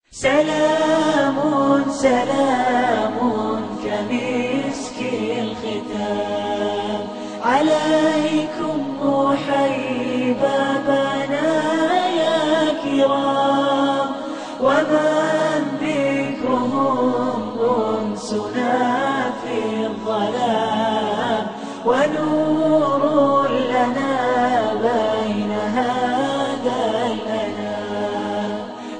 سلام سلام كمسك الختام عليكم أحيي بابنا يا كرام ومن ذكرهم أنسنا في الظلام ونور لنا بين هذا الأنام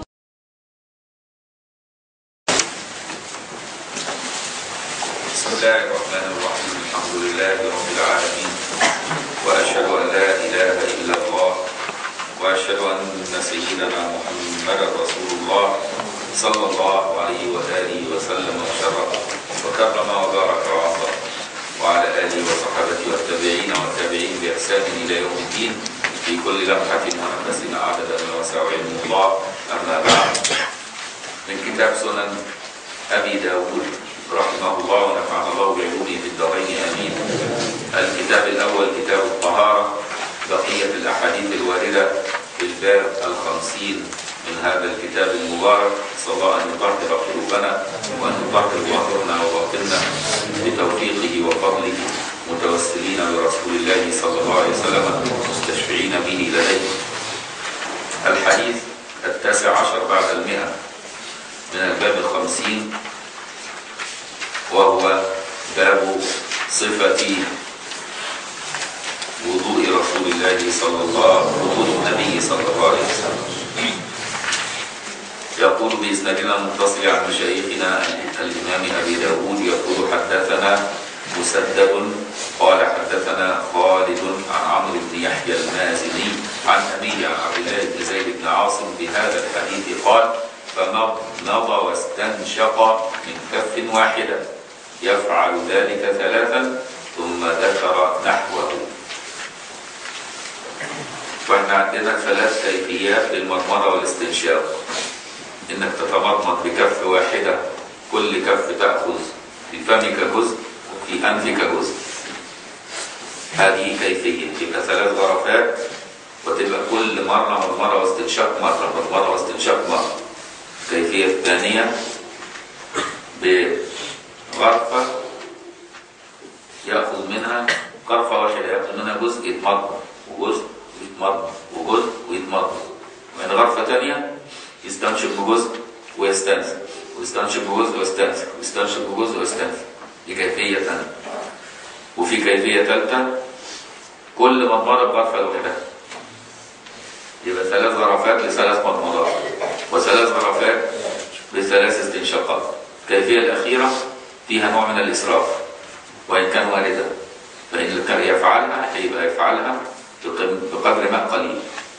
بسم الله الرحمن الرحيم الحمد لله رب العالمين وأشهد أن لا إله إلا الله وأشهد أن سيدنا محمدا رسول الله صلى الله عليه وآله وسلم وشرف وكرم وبارك وعظم وعلى آله وصحبه والتابعين والتابعين بإحسان إلى يوم الدين في كل لمحة ونفس عدد ما وسع علم الله أما بعد من كتاب سنن أبي داود رحمه الله ونفعنا الله بعلومه في الدارين آمين الكتاب الأول كتاب الطهارة بقية الأحاديث الواردة في الباب الخمسين من هذا الكتاب المبارك صلى الله أن يطهر قلوبنا وأن يطهر ظاهرنا وباطننا بتوفيقه وفضله متوسلين برسول الله صلى الله عليه وسلم مستشفعين به لديه الحديث التاسع عشر بعد المئة من الباب الخمسين وهو باب صفة وضوء رسول الله صلى الله وضوء النبي صلى الله عليه وسلم يقول بإسنادنا المتصل عن مشايخنا الإمام أبي داود يقول حدثنا مسدد قال حدثنا خالد عن عمرو بن يحيى المازني عن أبيه عن عبد الله بن زيد بن عاصم بهذا الحديث قال فمضمض واستنشق من كف واحدة يفعل ذلك ثلاثا ثم ذكر نحوه واحنا عندنا ثلاث كيفيات للمضمضة والاستنشاق انك تتمضمض بكف واحدة كل كف تأخذ في فمك جزء وفي أنفك جزء هذه كيفية يبقى ثلاث غرفات وتبقى كل مرة مضمضة واستنشاق مرة مضمضة واستنشاق مرة الكيفية الثانية بغرفة يأخذ منها غرفة واحدة يأخذ منها جزء يتمضمض وجزء ويتمضمض وجزء ويتمضمض ومن غرفة ثانية يستنشق بجزء ويستنزف ويستنشق بجزء ويستنزف ويستنشق بجزء ويستنزف دي كيفية ثانية وفي كيفية ثالثة كل مضمضة بغرفة لوحدها يبقى ثلاث غرفات لثلاث مضمضات وثلاث غرفات بثلاث استنشاقات الكيفية الأخيرة فيها نوع من الإسراف وإن كان واردا فإن كان يفعلها هيبقى يفعلها بقدر ماء قليل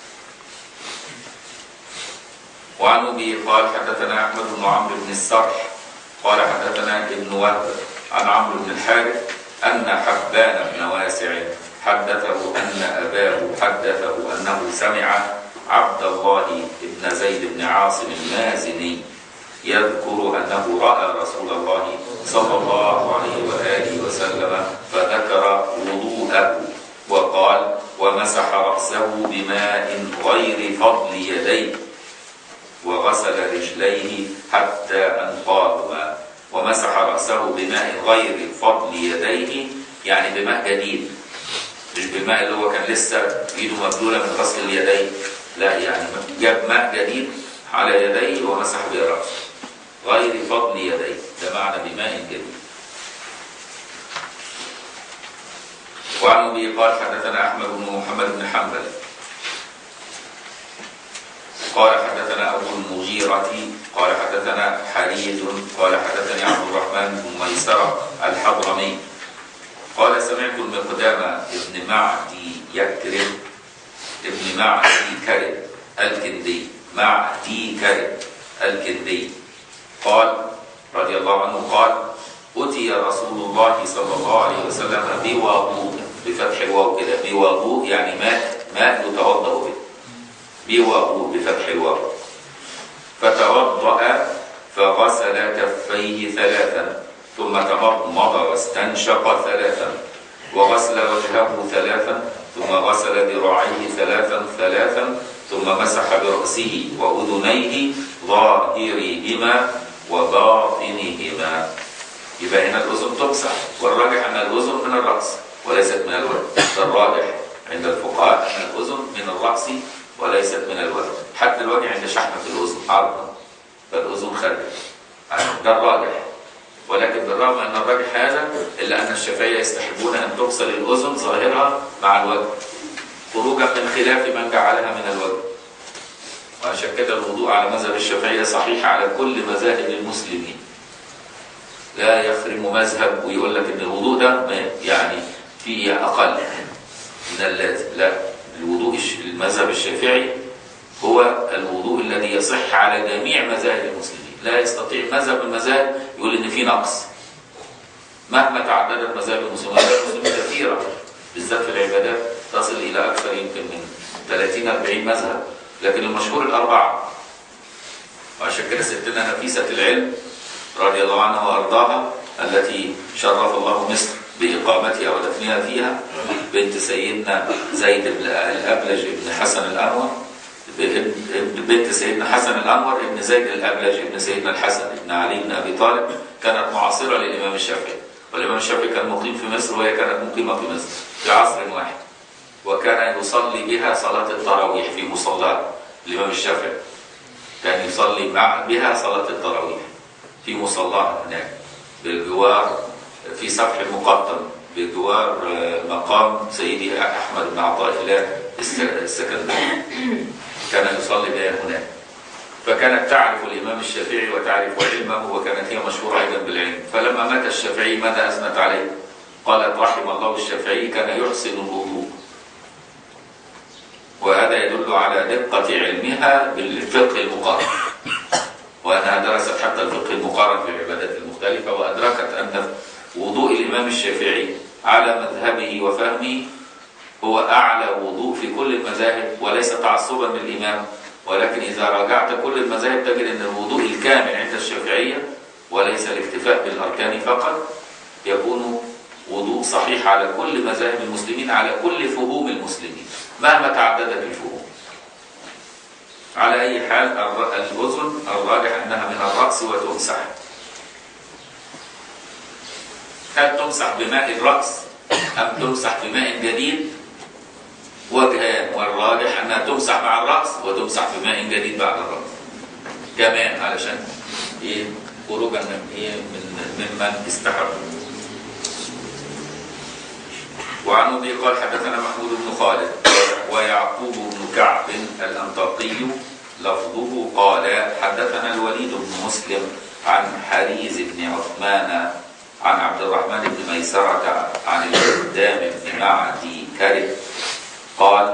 وعن أبي قال حدثنا أحمد بن عمرو بن السرح قال حدثنا ابن وهب عن عمرو بن الحارث أن حبان بن واسع حدثه أن أباه حدثه أنه سمع عبد الله بن زيد بن عاصم المازني يذكر أنه رأى رسول الله صلى الله عليه وآله وسلم فذكر وضوءه وقال ومسح رأسه بماء غير فضل يديه وغسل رجليه حتى أنقاهما ومسح رأسه بماء غير فضل يديه يعني بماء جديد مش بالماء اللي هو كان لسه ايده مبلوله من غسل اليدين لا يعني جاب ماء جديد على يديه ومسح به راسه غير فضل يديه ده معنى بماء جديد وعن ابي قال حدثنا احمد بن محمد بن حنبل قال حدثنا ابو المغيرة قال حدثنا حريز قال حدثني عبد الرحمن بن ميسرة الحضرمي قال سمعت المقدام ابن معدي يكرم ابن معدي كرم الكندي معدي كرم الكندي قال رضي الله عنه قال أتي رسول الله صلى الله عليه وسلم بوضوء بفتح الواو كده بوضوء يعني ماء ماء يتوضأ به بوضوء بفتح الواو فتوضأ فغسل كفيه ثلاثا ثم تمضمض واستنشق ثلاثا وغسل وجهه ثلاثا ثم غسل ذراعيه ثلاثا ثلاثا ثم مسح برأسه وأذنيه ظاهرهما وباطنهما يبقى هنا الأذن تمسح والراجح أن الأذن من الرأس وليست من الوجه ده الراجح عند الفقهاء أن الأذن من الرأس وليست من الوجه حتى الوجه عند شحمة الأذن عرضا فالأذن خارجة ده الراجح ولكن بالرغم أن الراجح هذا إلا أن الشافعية يستحبون أن تغسل الأذن ظاهرها مع الوجه خروجا من خلاف من جعلها من الوجه وعشان كده الوضوء على مذهب الشافعية صحيح على كل مذاهب المسلمين لا يخرم مذهب ويقول لك ان الوضوء ده يعني فيه اقل من اللازم لا الوضوء المذهب الشافعي هو الوضوء الذي يصح على جميع مذاهب المسلمين لا يستطيع مذهب من المذاهب يقول ان في نقص مهما تعددت مذاهب المسلمين المسلمين كثيره بالذات في العبادات تصل الى اكثر يمكن من 30 40 مذهب لكن المشهور الاربعه وعشان كده ستنا نفيسه العلم رضي الله عنها وارضاها التي شرف الله مصر باقامتها ودفنها فيها بنت سيدنا زيد بن الابلج بن حسن الانور بنت سيدنا حسن الانور ابن زيد الابلج ابن سيدنا الحسن ابن علي بن ابي طالب كانت معاصره للامام الشافعي والامام الشافعي كان مقيم في مصر وهي كانت مقيمه في مصر في عصر واحد وكان يصلي بها صلاه التراويح في مصلاه الامام الشافعي كان يصلي مع بها صلاه التراويح في مصلاه هناك بالجوار في سفح المقطم بجوار مقام سيدي احمد بن عطاء الله السكندري كان يصلي بها هناك فكانت تعرف الامام الشافعي وتعرف علمه وكانت هي مشهوره ايضا بالعلم فلما مات الشافعي ماذا اثنت عليه؟ قالت رحم الله الشافعي كان يحسن الوضوء وهذا يدل على دقه علمها بالفقه المقارن وانها درست حتى الفقه المقارن في العبادات المختلفه وادركت ان وضوء الامام الشافعي على مذهبه وفهمه هو اعلى وضوء في كل المذاهب وليس تعصبا للامام ولكن اذا راجعت كل المذاهب تجد ان الوضوء الكامل عند الشافعيه وليس الاكتفاء بالاركان فقط يكون وضوء صحيح على كل مذاهب المسلمين على كل فهوم المسلمين مهما تعددت الفهوم على اي حال الاذن الراجح انها من الراس وتمسح هل تمسح بماء الراس ام تمسح بماء جديد وجهان والراجح انها تمسح مع الراس وتمسح بماء جديد بعد الراس كمان علشان ايه خروجا من ايه من ممن استحب وعن ابي قال حدثنا محمود بن خالد ويعقوب بن كعب الانطاقي لفظه قال حدثنا الوليد بن مسلم عن حريز بن عثمان عن عبد الرحمن بن ميسرة عن القدام بن معدي كرب قال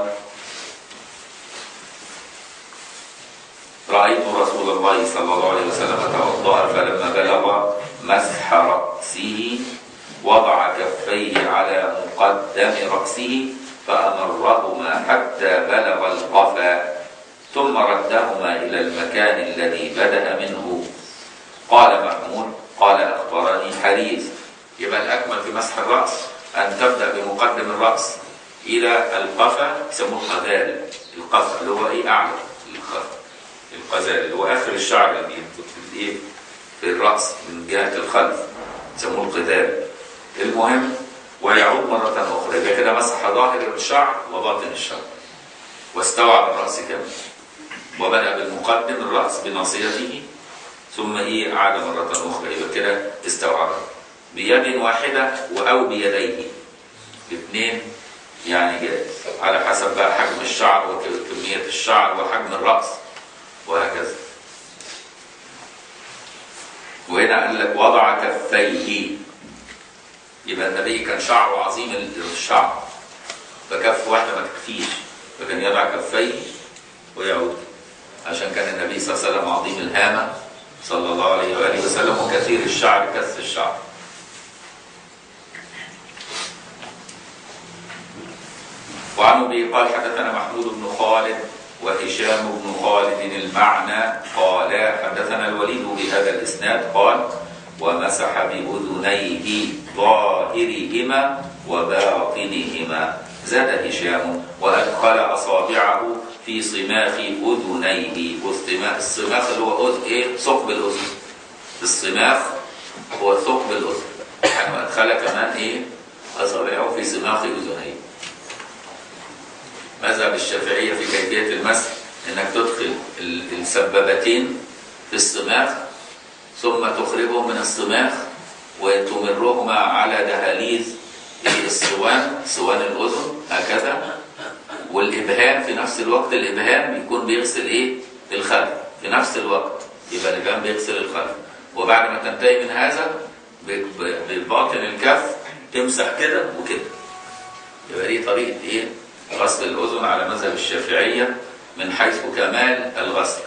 رأيت رسول الله صلى الله عليه وسلم توضأ فلما بلغ مسح رأسه وضع كفيه على مقدم رأسه فأمرهما حتى بلغ القفا ثم ردهما إلى المكان الذي بدأ منه قال محمود قال أخبرني حريز يبقى الأكمل في مسح الرأس أن تبدأ بمقدم الرأس إلى القفا يسموه القذال القفا اللي هو إيه أعلى القفا القذال اللي هو آخر الشعر اللي في الإيه في الرأس من جهة الخلف يسموه القذال المهم ويعود مرة أخرى يبقى كده مسح ظاهر الشعر وباطن الشعر واستوعب الرأس كامل وبدأ بالمقدم الرأس بناصيته ثم ايه عاد مرة أخرى يبقى كده استوعب بيد واحدة أو بيديه الاثنين يعني جائز على حسب بقى حجم الشعر وكمية الشعر وحجم الرأس وهكذا وهنا قال لك وضع كفيه يبقى النبي كان شعره عظيم الشعر فكف واحدة ما تكفيش فكان يضع كفيه ويعود عشان كان النبي صلى الله عليه وسلم عظيم الهامة صلى الله عليه وآله وسلم وكثير الشعر كث الشعر وعن ابي قال حدثنا محمود بن خالد وهشام بن خالد المعنى قال حدثنا الوليد بهذا الاسناد قال ومسح باذنيه ظاهرهما وباطنهما زاد هشام وادخل اصابعه في صماخ أذنيه والصماخ الصماخ اللي هو أذن إيه ثقب الأذن الصماخ هو ثقب الأذن يعني وأدخل كمان إيه أصابعه في صماخ أذنيه مذهب الشافعية في كيفية المسح إنك تدخل ال- السبابتين في الصماخ ثم تخرجهم من الصماخ وتمرهما على دهاليز الصوان صوان الأذن هكذا والإبهام في نفس الوقت الإبهام يكون بيغسل إيه؟ الخلف في نفس الوقت يبقى الإبهام بيغسل الخلف وبعد ما تنتهي من هذا ب- ب- بباطن الكف تمسح كده وكده يبقى دي طريقة إيه؟ غسل الأذن على مذهب الشافعية من حيث كمال الغسل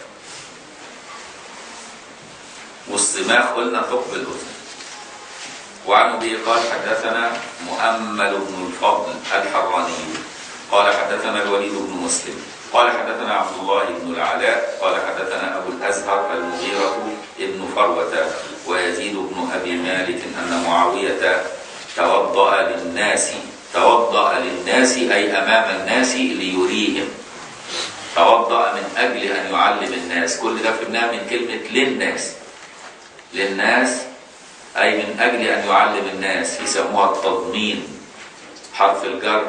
والصماخ قلنا ثقب الأذن وعن ابي قال حدثنا مؤمل بن الفضل الحراني قال حدثنا الوليد بن مسلم قال حدثنا عبد الله بن العلاء قال حدثنا ابو الازهر المغيرة بن فروة ويزيد بن ابي مالك ان معاوية توضأ للناس توضأ للناس اي امام الناس ليريهم توضأ من اجل ان يعلم الناس كل ده فهمناه من كلمة للناس للناس أي من أجل أن يعلم الناس يسموها التضمين حرف الجر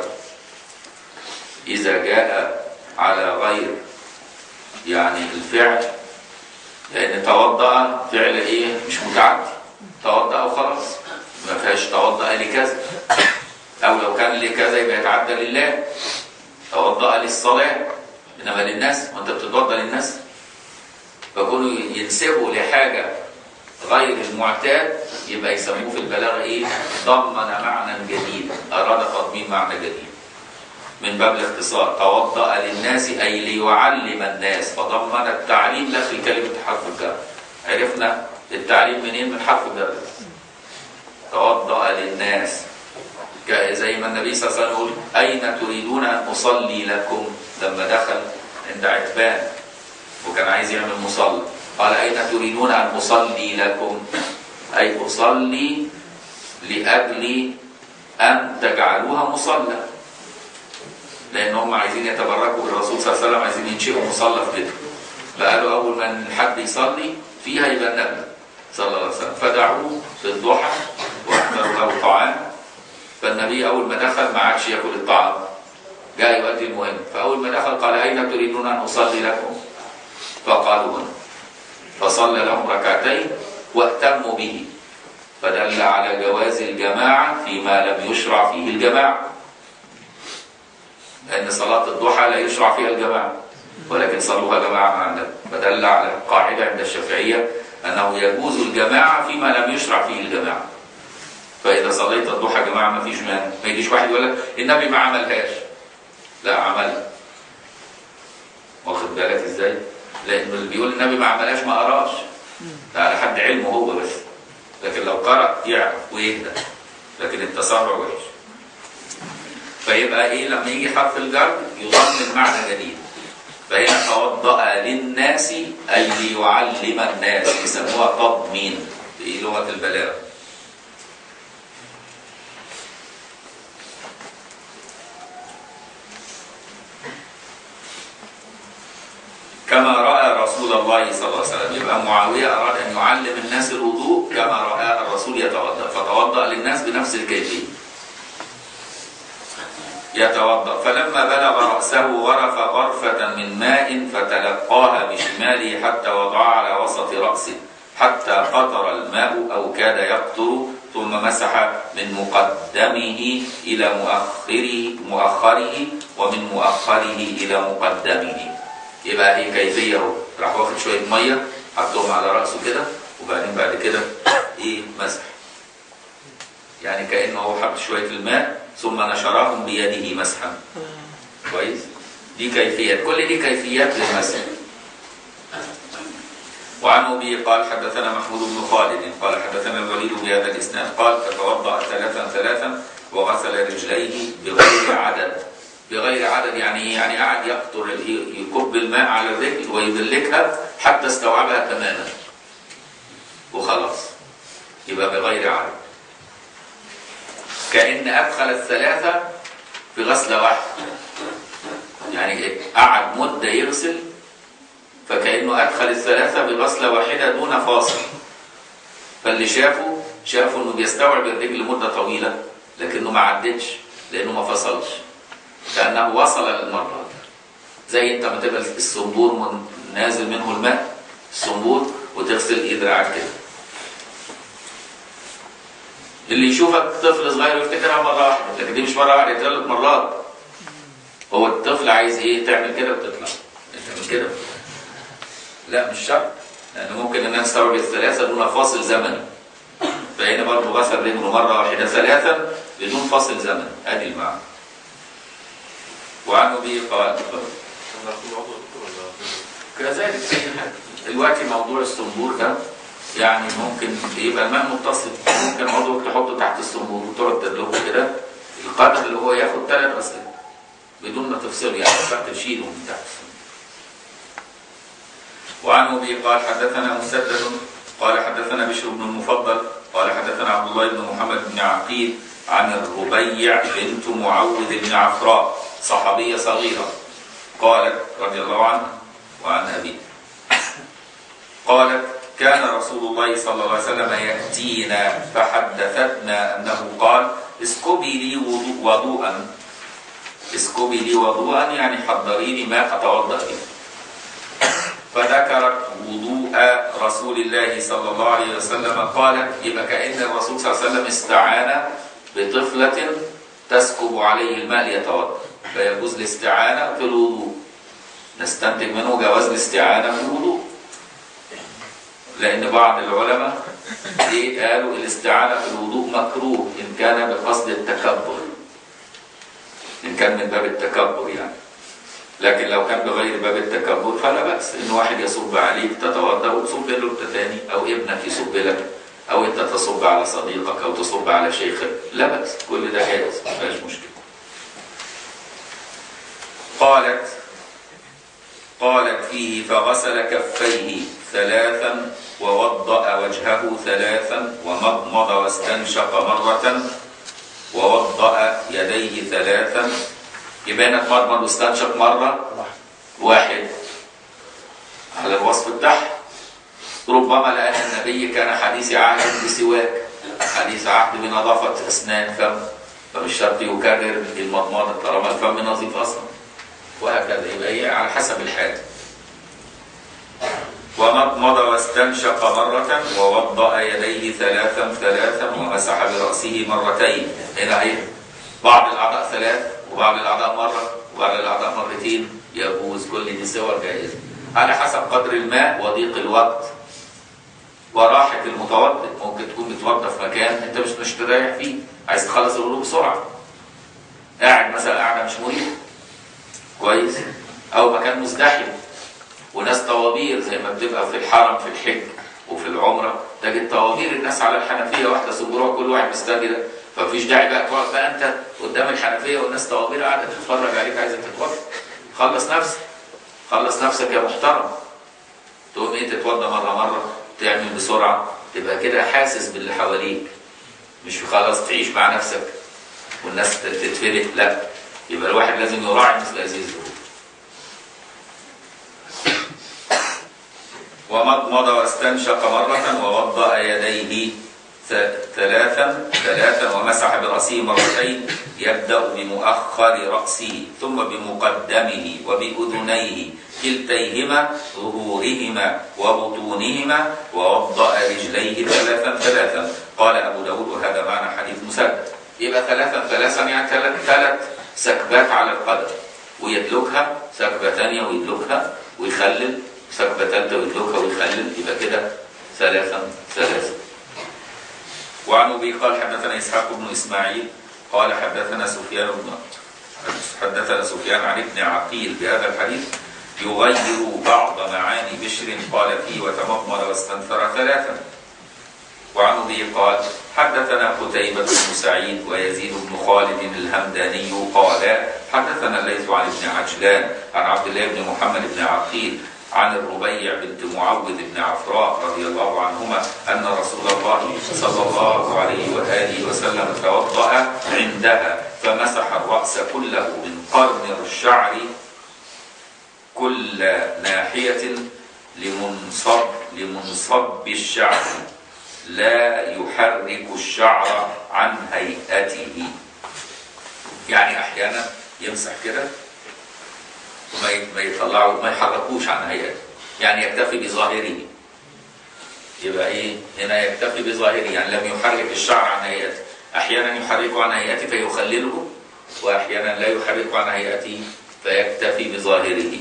إذا جاء على غير يعني الفعل لأن توضأ فعل إيه مش متعدي توضأ وخلاص ما فيهاش توضأ لكذا أو لو كان لكذا يبقى يتعدى لله توضأ للصلاة إنما للناس وأنت بتتوضأ للناس فكونوا ينسبوا لحاجة غير المعتاد يبقى يسموه في البلاغة ايه؟ ضمن معنى جديد، أراد تضمين معنى جديد. من باب الاختصار توضأ للناس أي ليعلم الناس فضمن التعليم داخل كلمة حرف الجر. عرفنا التعليم منين؟ من حرف الجر. توضأ للناس ك- زي ما النبي صلى الله عليه وسلم يقول أين تريدون أن أصلي لكم لما دخل عند عتبان وكان عايز يعمل مصلى قال أين تريدون أن أصلي لكم أي أصلي لأجل أن تجعلوها مصلى لأن هم عايزين يتبركوا بالرسول صلى الله عليه وسلم عايزين ينشئوا مصلى في بيتهم فقالوا أول ما حد يصلي فيها يبقى النبي صلى الله عليه وسلم فدعوه في الضحى واحضروا له طعام فالنبي أول ما دخل ما عادش ياكل الطعام جاء يؤدي المهم فأول ما دخل قال أين تريدون أن أصلي لكم فقالوا هنا فصلى لهم ركعتين واتموا به فدل على جواز الجماعة فيما لم يشرع فيه الجماعة لأن صلاة الضحى لا يشرع فيها الجماعة ولكن صلوها جماعة مع النبي فدل على قاعدة عند الشافعية أنه يجوز الجماعة فيما لم يشرع فيه الجماعة فإذا صليت الضحى جماعة ما فيش مانع ما يجيش واحد يقول لك النبي ما عملهاش لا عملها واخد بالك ازاي؟ لأنه اللي بيقول النبي ما عملهاش ما قراش ده على حد علمه هو بس لكن لو قرأ يعرف ويهدى لكن التسرع وحش فيبقى ايه لما يجي حرف الجر يضمن معنى جديد فهنا توضأ للناس أي ليعلم الناس يسموها تضمين في لغة البلاغة كما رأى رسول الله صلى الله عليه وسلم يبقى معاوية أراد أن يعلم الناس الوضوء كما رأى الرسول يتوضأ فتوضأ للناس بنفس الكيفية يتوضأ فلما بلغ رأسه غرف غرفة من ماء فتلقاها بشماله حتى وضعها على وسط رأسه حتى قطر الماء أو كاد يقطر ثم مسح من مقدمه إلى مؤخره مؤخره ومن مؤخره إلى مقدمه يبقى هي كيفية اهو راح واخد شوية مية حطهم على رأسه كده وبعدين بعد كده إيه مسح يعني كأنه هو حط شوية الماء ثم نشرهم بيده مسحا كويس دي كيفيات كل دي كيفيات للمسح وعن ابي قال حدثنا محمود بن خالد قال حدثنا الوليد بهذا الاسناد قال فتوضا ثلاثا ثلاثا وغسل رجليه بغير عدد بغير عدد يعني يعني قعد يقطر يكب الماء على الرجل ويدلكها حتى استوعبها تماما وخلاص يبقى بغير عدد كأن أدخل الثلاثة في غسلة واحدة يعني إيه؟ قعد مدة يغسل فكأنه أدخل الثلاثة بغسلة واحدة دون فاصل فاللي شافه شافوا إنه بيستوعب الرجل مدة طويلة لكنه ما عدتش لأنه ما فصلش كأنه وصل للمرة زي أنت ما تبقى الصنبور من نازل منه الماء الصنبور وتغسل إيد دراعك كده اللي يشوفك طفل صغير يفتكرها مرة واحدة لكن دي مش مرة واحدة دي ثلاث مرات هو الطفل عايز ايه تعمل كده وتطلع انت من كده لا مش شرط لان ممكن ان نستوعب الثلاثه دون فاصل زمني فهنا برضه غسل رجله مره واحده ثلاثا بدون فاصل زمني ادي المعنى وعن ابي قال كذلك اي حاجه دلوقتي موضوع الصنبور ده يعني ممكن يبقى الماء متصل ممكن عضو تحطه تحت الصنبور وتقعد تدلقه كده القدر اللي هو ياخد ثلاث غسلات بدون ما تفصله يعني تحت تشيله من تحت وعن ابي قال حدثنا مسدد قال حدثنا بشر بن المفضل قال حدثنا عبد الله بن محمد بن عقيل عن الربيع بنت معوذ بن عفراء صحابيه صغيره قالت رضي الله عنها وعن ابي قالت كان رسول الله صلى الله عليه وسلم ياتينا فحدثتنا انه قال اسكبي لي وضوء وضوءا اسكبي لي وضوءا يعني حضري لي ماء اتوضا به فذكرت وضوء رسول الله صلى الله عليه وسلم قالت يبقى كأن الرسول صلى الله عليه وسلم استعان بطفلة تسكب عليه الماء ليتوضا فيجوز الاستعانة في الوضوء نستنتج منه جواز الاستعانة في الوضوء لأن بعض العلماء إيه قالوا الاستعانة في الوضوء مكروه إن كان بقصد التكبر إن كان من باب التكبر يعني لكن لو كان بغير باب التكبر فلا بأس إن واحد يصب عليك تتوضأ وتصب له أنت تاني أو ابنك يصب لك أو أنت تصب على صديقك أو تصب على شيخك لا بأس كل ده جائز ما فيهاش مشكلة قالت قالت فيه فغسل كفيه ثلاثا ووضأ وجهه ثلاثا ومضمض واستنشق مرة ووضأ يديه ثلاثا يبقى هنا اتمضمض واستنشق مرة واحد على الوصف بتاعها ربما لأن النبي كان حديث عهد بسواك حديث عهد بنظافة أسنان فم فمش شرط يكرر المضمضة طالما الفم نظيف أصلا وهكذا يبقى هي على حسب الحال ومضمض واستنشق مرة ووضأ يديه ثلاثا ثلاثا ومسح برأسه مرتين هنا هي بعض الأعضاء ثلاث وبعض الأعضاء مرة وبعض الأعضاء مرتين يجوز كل دي صور جائزة على حسب قدر الماء وضيق الوقت وراحة المتوضئ ممكن تكون بتوضى في مكان انت مش مش تريح فيه عايز تخلص الوضوء بسرعة قاعد مثلا قاعدة مش مريحة كويس أو مكان مزدحم وناس طوابير زي ما بتبقى في الحرم في الحج وفي العمرة تجد طوابير الناس على الحنفية واحدة سبوره كل واحد مستجدة فمفيش داعي بقى تقعد بقى انت قدام الحنفية والناس طوابير قاعدة تتفرج عليك عايزة تتوضى خلص نفسك خلص نفسك يا محترم تقوم ايه تتوضى مرة مرة تعمل بسرعة تبقى كده حاسس باللي حواليك مش خلاص تعيش مع نفسك والناس تتفلت لا يبقى الواحد لازم يراعي مثل هذه الظروف ومضمض واستنشق مرة ووضأ يديه ثلاثا ثلاثا ومسح برأسه مرتين يبدأ بمؤخر رأسه ثم بمقدمه وبأذنيه كلتيهما ظهورهما وبطونهما ووضأ رجليه ثلاثا ثلاثا قال أبو داود وهذا معنى حديث مسدد يبقى ثلاثا ثلاثا يعني ثلاث ثلاث سكبات على القدم ويدلكها سكبة ثانية ويدلكها ويخلل سكبة ثالثة ويدلكها ويخلل يبقى كده ثلاثا ثلاثا وعن ابي قال حدثنا اسحاق بن اسماعيل قال حدثنا سفيان بن حدثنا سفيان عن ابن عقيل بهذا الحديث يغير بعض معاني بشر قال فيه وتمضمض واستنثر ثلاثا وعن ابي قال حدثنا قتيبة بن سعيد ويزيد بن خالد الهمداني قال حدثنا الليث عن ابن عجلان عن عبد الله بن محمد بن عقيل عن الربيع بنت معوذ بن عفراء رضي الله عنهما أن رسول الله صلى الله عليه وآله وسلم توضأ عندها فمسح الرأس كله من قرن الشعر كل ناحية لمنصب لمنصب الشعر لا يحرك الشعر عن هيئته يعني احيانا يمسح كده وما ي- ما يطلعوا ما يحركوش عن هيئته يعني يكتفي بظاهره يبقى ايه هنا يكتفي بظاهره يعني لم يحرك الشعر عن هيئته احيانا يحركه عن هيئته فيخلله واحيانا لا يحركه عن هيئته فيكتفي بظاهره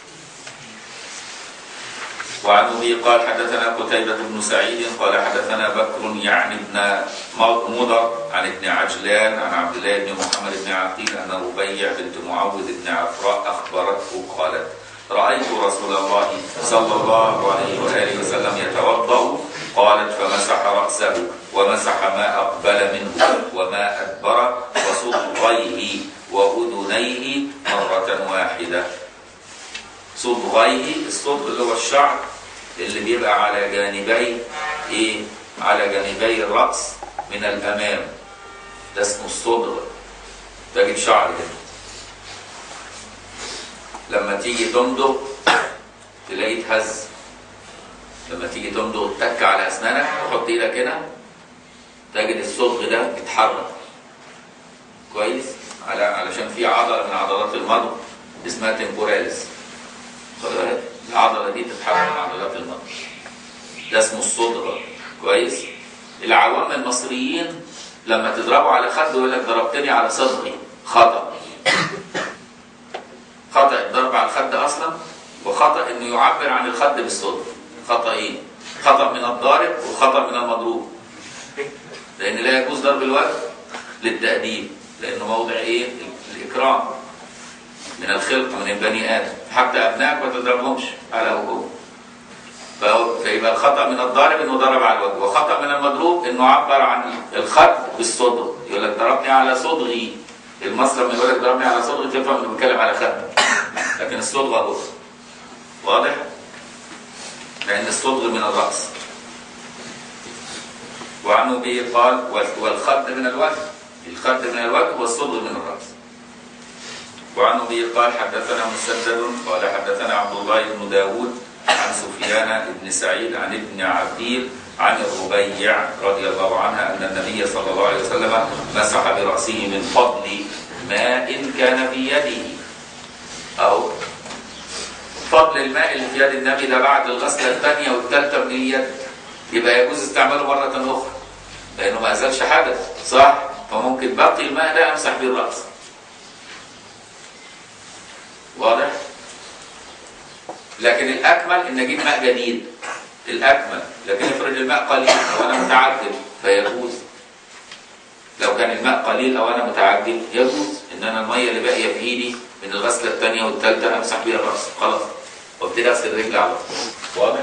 وعن ابي قال حدثنا قتيبة بن سعيد قال حدثنا بكر يعني ابن مضر عن ابن عجلان عن عبد الله بن محمد بن عقيل ان ربيع بنت معوذ بن عفراء اخبرته قالت رايت رسول الله صلى الله عليه واله وسلم يتوضا قالت فمسح راسه ومسح ما اقبل منه وما ادبر وصدغيه واذنيه مره واحده صدغيه الصدغ اللي هو الشعر اللي بيبقى على جانبي ايه على جانبي الراس من الامام ده اسمه الصدغ تجد شعر كده لما تيجي تمضغ تلاقيه اتهز لما تيجي تمضغ تك على اسنانك تحط ايدك هنا تجد الصدغ ده اتحرك كويس على علشان في عضله من عضلات المضغ اسمها تمبوراليس خد بالك العضله دي تتحرك مع عضلات المضغ ده اسمه الصدغه كويس العوام المصريين لما تضربوا على خده يقول لك ضربتني على صدغي خطا خطا الضرب على الخد اصلا وخطا انه يعبر عن الخد بالصدغ خطأين خطا من الضارب وخطا من المضروب لان لا يجوز ضرب الوجه للتأديب لانه موضع ايه الاكرام من الخلق من البني ادم حتى ابنائك ما تضربهمش على وجوه فهو- فيبقى الخطا من الضارب انه ضرب على الوجه وخطا من المضروب انه عبر عن الخد بالصدغ يقول لك ضربني على صدغي المصري لما يقول لك ضربني على صدغي تفهم انه بيتكلم على خد لكن الصدغه هو واضح لان الصدغ من الراس وعن ابي قال وال- والخد من الوجه الخد من الوجه والصدغ من الراس وعن ابي قال حدثنا مسدد قال حدثنا عبد الله بن داود عن سفيان بن سعيد عن ابن عبديل عن الربيع رضي الله عنها ان النبي صلى الله عليه وسلم مسح براسه من فضل ماء كان في يده او فضل الماء اللي في يد النبي ده بعد الغسله الثانيه والثالثه من اليد يبقى يجوز استعماله مره اخرى لانه ما ازالش حدث صح فممكن باقي الماء ده امسح بيه الراس واضح لكن الاكمل ان اجيب ماء جديد الاكمل لكن افرض الماء قليل او انا متعجل فيجوز لو كان الماء قليل او انا متعجل يجوز ان انا الميه اللي باقيه في ايدي من الغسله الثانيه والثالثه امسح بيها الراس خلاص وابتدي اغسل الرجل على طول واضح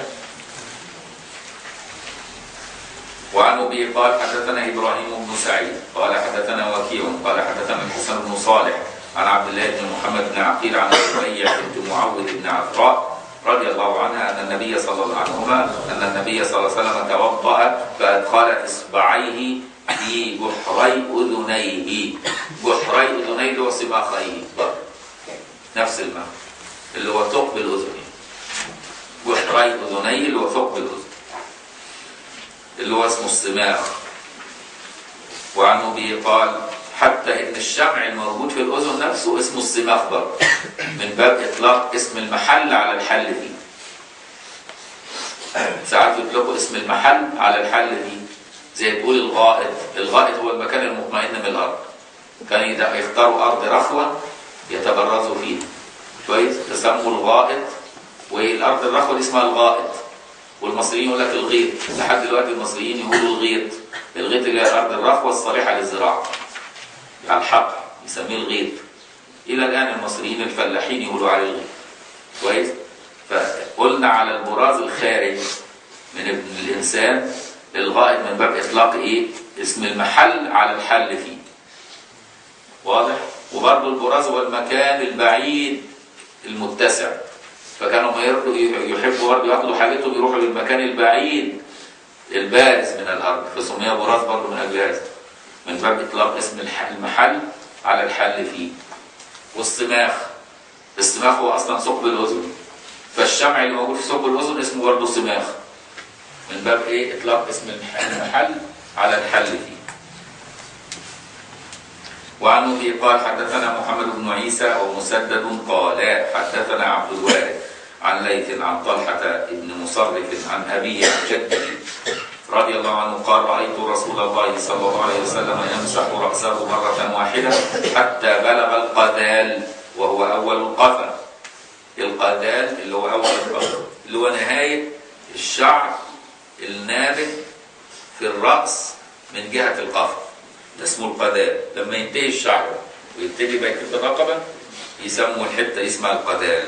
وعن ابي قال حدثنا ابراهيم بن سعيد قال حدثنا وكيع قال حدثنا الحسن بن صالح عن عبد الله بن محمد بن عقيل عن ربيع بنت معوذ بن عفراء رضي الله عنها ان النبي صلى الله عنهما ان النبي صلى الله عليه وسلم توضا فادخل اصبعيه في جحري اذنيه جحري اذنيه اللي هو سباخيه برضه نفس المعنى اللي هو ثقب الاذنين جحري اذنيه اللي هو ثقب الاذن اللي هو اسمه الصماخ وعن ابي قال حتى ان الشمع الموجود في الاذن نفسه اسمه الصماخ برضه من باب اطلاق اسم المحل على الحل فيه ساعات يطلقوا اسم المحل على الحل فيه زي تقول الغائط الغائط هو المكان المطمئن من الارض كان إذا يختاروا ارض رخوه يتبرزوا فيها كويس تسموا الغائط والارض الرخوه دي اسمها الغائط والمصريين يقول لك الغيط لحد دلوقتي المصريين يقولوا الغيط الغيط اللي هي الارض الرخوه الصالحه للزراعه على الحق يسميه الغيط الى الان المصريين الفلاحين يقولوا عليه الغيط كويس فقلنا على البراز الخارج من ابن الانسان الغائط من باب اطلاق ايه اسم المحل على الحل فيه واضح وبرضه البراز هو المكان البعيد المتسع فكانوا ما يرضوا يحبوا برضه ياخدوا حاجتهم يروحوا للمكان البعيد البارز من الارض فسمي براز برضه من اجل هذا من باب اطلاق اسم الح- المحل على الحل فيه والصماخ السماخ هو اصلا ثقب الاذن فالشمع اللي موجود في ثقب الاذن اسمه برضه سماخ من باب ايه اطلاق اسم المح- المحل على الحل فيه وعن ابي قال حدثنا محمد بن عيسى ومسدد قال حدثنا عبد الوارث عن ليث عن طلحه بن مصرف عن ابي عن جده رضي الله عنه قال رايت رسول الله صلى الله عليه وسلم يمسح راسه مره واحده حتى بلغ القذال وهو اول القفا القذال اللي هو اول القفا اللي هو نهايه الشعر النابت في الراس من جهه القفا ده اسمه القذال لما ينتهي الشعر ويبتدي بقى في الرقبه يسموا الحته اسمها القذال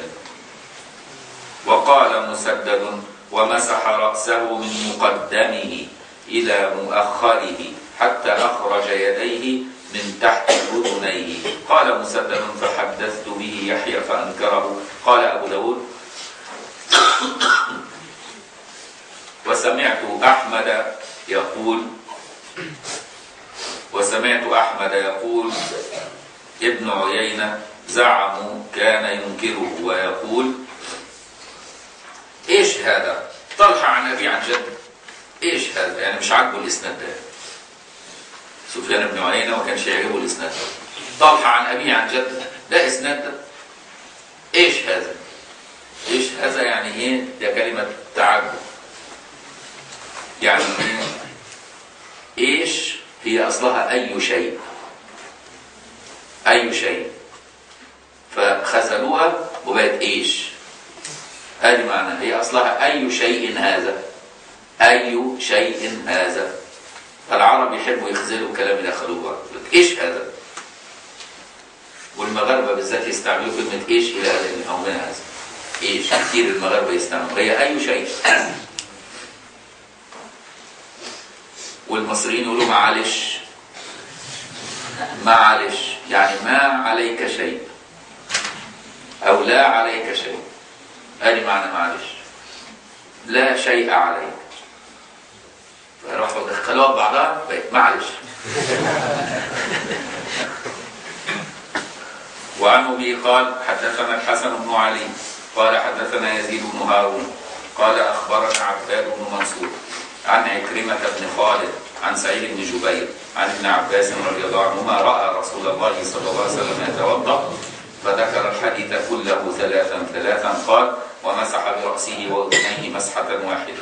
وقال مسدد ومسح رأسه من مقدمه إلى مؤخره حتى أخرج يديه من تحت أذنيه قال مسدد فحدثت به يحيى فأنكره قال أبو داود وسمعت أحمد يقول وسمعت أحمد يقول ابن عيينة زعموا كان ينكره ويقول ايش هذا؟ طلحة عن ابي عن جد ايش هذا؟ يعني مش عاجبه الاسناد ده سفيان بن عيينة ما كانش يعجبه الاسناد ده طلحة عن ابي عن جد ده اسناد ده ايش هذا؟ ايش هذا يعني ايه؟ ده كلمة تعجب يعني ايه؟ ايش هي اصلها اي شيء اي شيء فخزلوها وبقت ايش هذه معنى هي اصلها اي شيء هذا اي شيء هذا العرب يحبوا يخزلوا الكلام اللي يدخلوه بعض. يقول لك ايش هذا والمغاربه بالذات يستعملوا كلمه ايش الى او من هذا ايش كثير المغاربه يستعملوا هي اي شيء والمصريين يقولوا معلش معلش يعني ما عليك شيء او لا عليك شيء ادي معنى معلش لا شيء عليك فراحوا دخلوها ببعضها بقت معلش وعن ابي قال حدثنا الحسن بن علي قال حدثنا يزيد بن هارون قال اخبرنا عباد بن منصور عن عكرمة بن خالد عن سعيد بن جبير عن ابن عباس رضي الله عنهما راى رسول الله صلى الله عليه وسلم يتوضا فذكر الحديث كله ثلاثا ثلاثا قال ومسح براسه واذنيه مسحه واحده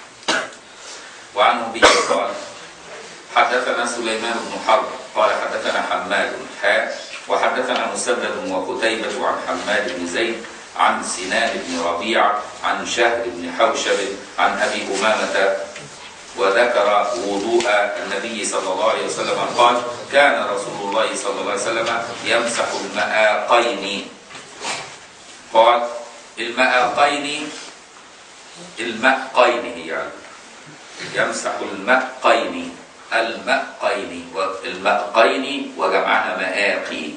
وعنه به قال حدثنا سليمان بن حرب قال حدثنا حماد حاء وحدثنا مسدد وقتيبة عن حماد بن زيد عن سنان بن ربيع عن شهر بن حوشب عن أبي أمامة وذكر وضوء النبي صلى الله عليه وسلم قال كان رسول الله صلى الله عليه وسلم يمسح المآقين قال المآقين المأقين هي يعني يمسح المأقين المأقين والمأقين وجمعها مآقي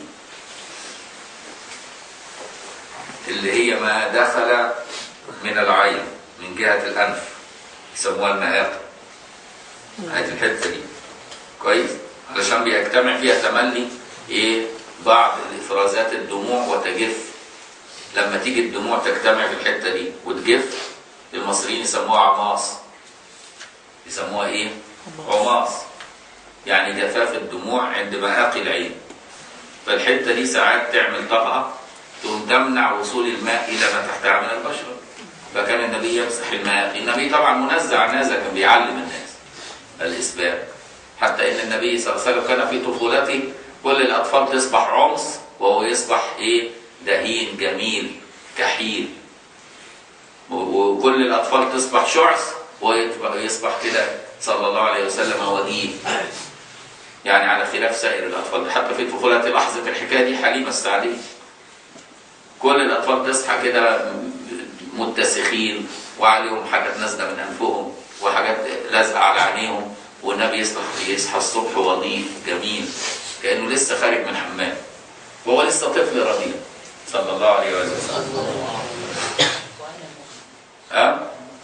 اللي هي ما دخل من العين من جهة الأنف يسموها المآقي هذه الحتة دي كويس علشان بيجتمع فيها تملي ايه بعض الافرازات الدموع وتجف لما تيجي الدموع تجتمع في الحتة دي وتجف المصريين يسموها عماص يسموها ايه عماص يعني جفاف الدموع عند مآقي العين فالحته دي ساعات تعمل طبقه تقوم تمنع وصول الماء الى ما تحتها من البشره فكان النبي يمسح الماء النبي طبعا منزع عن هذا كان بيعلم الناس الاسباب حتى ان النبي صلى الله عليه وسلم كان في طفولته كل الاطفال تصبح عمص وهو يصبح ايه دهين جميل كحيل وكل الاطفال تصبح شعث وهو يصبح كده صلى الله عليه وسلم وديه يعني على خلاف سائر الاطفال حتى في طفولتي لاحظت الحكايه دي حليمه السعديه كل الاطفال تصحى كده متسخين وعليهم حاجات نازله من انفهم وحاجات لازقه على عينيهم والنبي يصحى يصحى الصبح وضيف جميل كانه لسه خارج من حمام وهو لسه طفل رضيع صلى الله عليه وسلم أه؟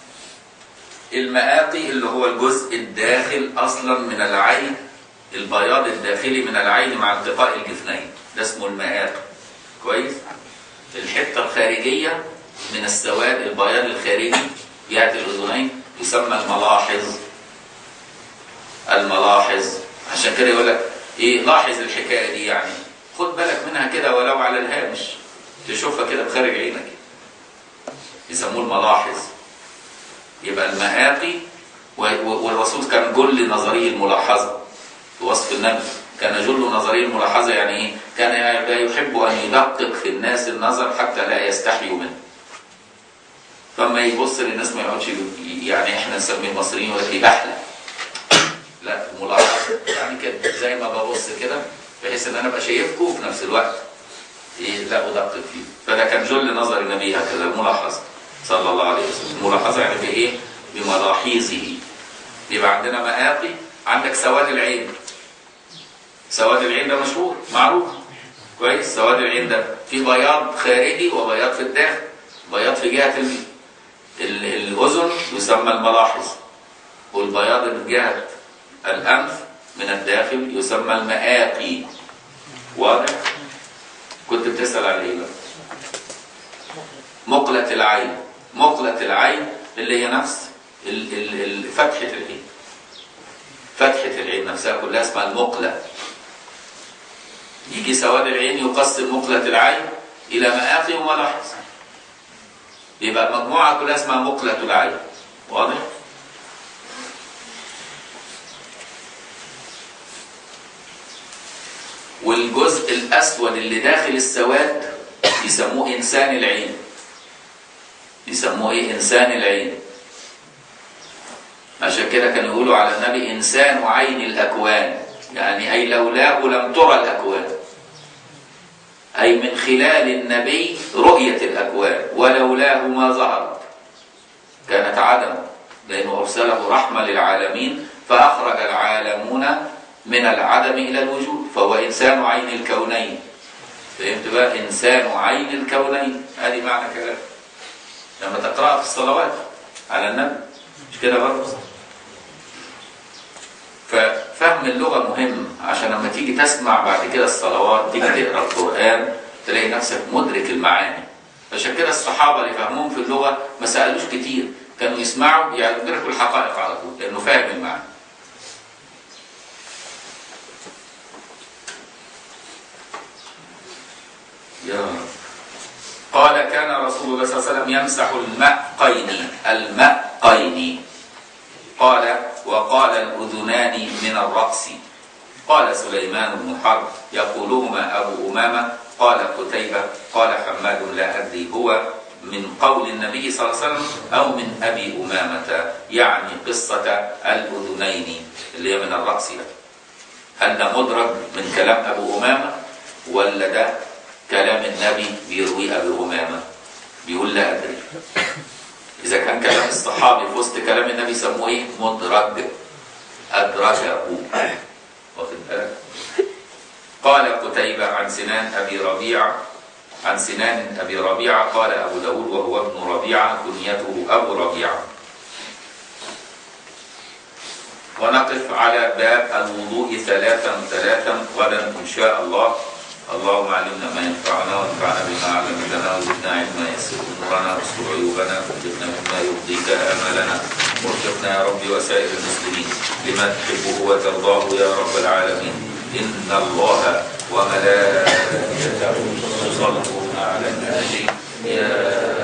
المآقي اللي هو الجزء الداخل اصلا من العين البياض الداخلي من العين مع التقاء الجفنين ده اسمه المآقي كويس الحته الخارجيه من السواد البياض الخارجي جهه الاذنين يسمى الملاحظ الملاحظ عشان كده يقول لك ايه لاحظ الحكايه دي يعني خد بالك منها كده ولو على الهامش تشوفها كده بخارج عينك يسموه الملاحظ يبقى المآقي و- و- والرسول كان جل نظريه الملاحظه في وصف النبي كان جل نظريه الملاحظه يعني ايه؟ كان لا يحب ان يدقق في الناس النظر حتى لا يستحيوا منه. فما يبص للناس ما يقعدش ي- يعني احنا نسمي المصريين يقول لك يبحلق. لا ملاحظه يعني كده زي ما ببص كده بحيث ان انا ابقى شايفكم وفي نفس الوقت ايه لا ادقق فيه فده كان جل نظر النبي هكذا الملاحظه صلى الله عليه وسلم الملاحظه يعني بايه؟ بملاحظه يبقى عندنا مآقي عندك سواد العين سواد العين ده مشهور معروف كويس سواد العين ده في بياض خارجي وبياض في الداخل بياض في جهه ال... ال... الاذن يسمى الملاحظ والبياض من جهه الانف من الداخل يسمى المآقي واضح كنت بتسال على ايه بقى مقلة العين مقلة العين اللي هي نفس ال... ال... ال... فتحة العين فتحة العين نفسها كلها اسمها المقلة يجي سواد العين يقسم مقلة العين إلى مآقي وملاحظ يبقى مجموعة كلها اسمها مقلة العين واضح؟ والجزء الأسود اللي داخل السواد يسموه إنسان العين يسموه إيه؟ إنسان العين عشان كده كانوا يقولوا على النبي إنسان عين الأكوان يعني أي لولاه لم ترى الأكوان أي من خلال النبي رؤية الأكوان ولولاه ما ظهرت كانت عدم لأنه أرسله رحمة للعالمين فأخرج العالمون من العدم إلى الوجود فهو إنسان عين الكونين فهمت بقى إنسان عين الكونين هذه معنى كلام لما تقرأ في الصلوات على النبي مش كده برضه ففهم اللغة مهم عشان لما تيجي تسمع بعد كده الصلوات تيجي تقرا القرآن تلاقي نفسك مدرك المعاني عشان كده الصحابة اللي فهمهم في اللغة ما سألوش كتير كانوا يسمعوا يعني يدركوا الحقائق على طول لأنه فاهم المعنى يا رب قال كان رسول الله صلى الله عليه وسلم يمسح المأقين المأقين قال وقال الأذنان من الرأس قال سليمان بن حرب يقولهما أبو أمامة قال قتيبة قال حماد لا أدري هو من قول النبي صلى الله عليه وسلم أو من أبي أمامة يعني قصة الأذنين اللي هي من الرأس ده هل ده مدرج من كلام أبو أمامة ولا ده كلام النبي بيروي أبو أمامة بيقول لا أدري إذا كان كلام الصحابي في وسط كلام النبي سموه إيه؟ مدرج أدرجه واخد بالك؟ قال قتيبة عن سنان أبي ربيعة عن سنان أبي ربيعة قال أبو داود وهو ابن ربيعة كنيته أبو ربيعة ونقف على باب الوضوء ثلاثا ثلاثا غدا إن شاء الله اللهم علمنا ما ينفعنا وانفعنا بما علمتنا وزدنا علما يسر امورنا واستر عيوبنا وارزقنا مما يرضيك امالنا وارزقنا يا رب وسائر المسلمين لما تحبه وترضاه يا رب العالمين ان الله وملائكته يصلون على النبي يا